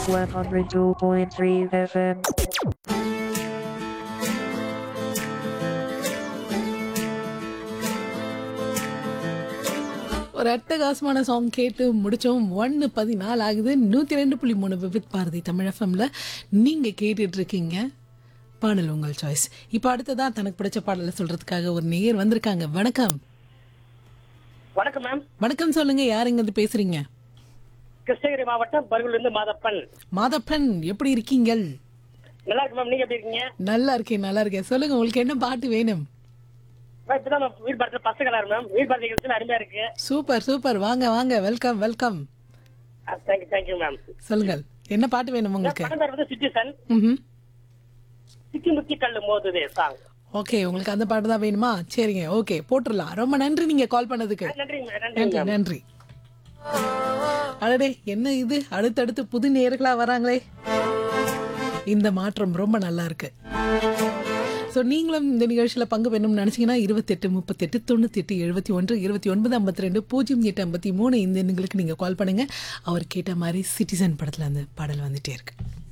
102.3 FM. ஒரு அட்டகாசமான song கேட்டு முடிச்சோம் ஒன்று பதினாலு ஆகுது நூற்றி ரெண்டு புள்ளி மூணு விவித் பாரதி தமிழ் எஃப்எம்ல நீங்கள் கேட்டுட்டு இருக்கீங்க பாடல் உங்கள் சாய்ஸ் இப்போ அடுத்ததா தனக்கு பிடிச்ச பாடலை சொல்றதுக்காக ஒரு நேயர் வந்திருக்காங்க வணக்கம் வணக்கம் மேம் வணக்கம் சொல்லுங்க யார் இருந்து பேசுறீங்க கிருஷ்ணகிரி மாவட்டம் பருவிலிருந்து மாதப்பன் மாதப்பன் எப்படி இருக்கீங்கள் நல்லா இருக்கு மேம் நீங்க எப்படி இருக்கீங்க நல்லா இருக்கேன் நல்லா இருக்கேன் சொல்லுங்க உங்களுக்கு என்ன பாட்டு வேணும் மேம், இப்பதான் மேம் வீடு படத்துல பசங்க எல்லாரும் மேம் வீடு படத்துல நிகழ்ச்சியில அருமையா இருக்கு சூப்பர் சூப்பர் வாங்க வாங்க welcome welcome thank you thank you ma'am சொல்லுங்கள் என்ன பாட்டு வேணும் உங்களுக்கு படம் பேர் வந்து சிட்டிசன் ம் சிக்கி முக்கி கல்லு மோதுதே சாங் ஓகே உங்களுக்கு அந்த பாட்டு தான் வேணுமா சரிங்க ஓகே போட்டுடலாம் ரொம்ப நன்றி நீங்க கால் பண்ணதுக்கு நன்றி மேம் நன்றி நன்றி மேம் நன்றி அடடே என்ன இது அடுத்தடுத்து புது நேர்களா வராங்களே இந்த மாற்றம் ரொம்ப நல்லா இருக்கு ஸோ நீங்களும் இந்த நிகழ்ச்சியில் பங்கு பெறணும்னு நினச்சிங்கன்னா இருபத்தெட்டு முப்பத்தெட்டு தொண்ணூத்தெட்டு எழுபத்தி ஒன்று இருபத்தி ஒன்பது ஐம்பத்தி ரெண்டு பூஜ்ஜியம் எட்டு ஐம்பத்தி மூணு இந்த எண்களுக்கு நீங்கள் கால் பண்ணுங்கள் அவர் கேட்ட மாதிரி சிட்டிசன் படத்தில் அந்த பாடல் வந்துட்டே இருக்கு